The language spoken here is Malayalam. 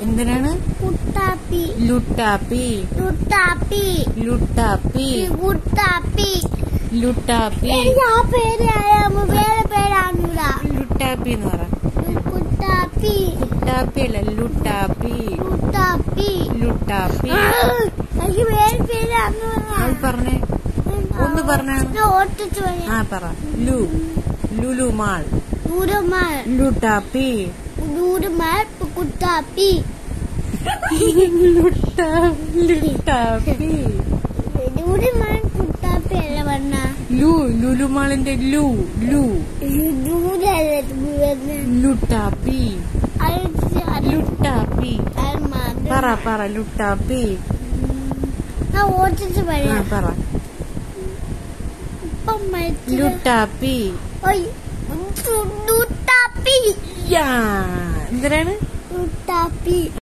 എന്തിനാണ് കുട്ടാപ്പി ലുട്ടാപ്പി ലുട്ടാപ്പി ലുട്ടാപ്പി കുട്ടാപ്പി ലുട്ടാപ്പി എനിക്ക് ആ പേര് അറിയാമോ വേറെ പേരാണൂല ലുട്ടാപ്പി എന്ന് പറ കുട്ടാപ്പി ലുട്ടാപ്പി അല്ല ലുട്ടാപ്പി കുട്ടാപ്പി ലുട്ടാപ്പി എനിക്ക് വേറെ പേര് അറിഞ്ഞൂടാ. അത് പറഞ്ഞേ ഒന്ന് പറഞ്ഞേ ഞാൻ ഓട്ടിച്ചു ആ പറ ലു ലുലുമാൾ ദൂരമാൾ ലുട്ടാപ്പി ദൂരമാൾ കുട്ടാപ്പി ലുട്ടാ ലുട്ടാപ്പി ദൂരമാൾ കുട്ടാപ്പി അല്ല പറഞ്ഞ ലു ലുലുമാളിന്റെ ലു ലു ദൂരല്ല ദൂരം ലുട്ടാപ്പി ലുട്ടാപ്പി പറ പറ ലുട്ടാപ്പി ഞാൻ ഓട്ടിച്ചു ആ പറയാം പറ ഇപ്പം മരിച്ചത് ലുട്ടാപ്പി ഓയ് ലുട്ടാപ്പി യാ എന്തിനാണ് ലുട്ടാപ്പി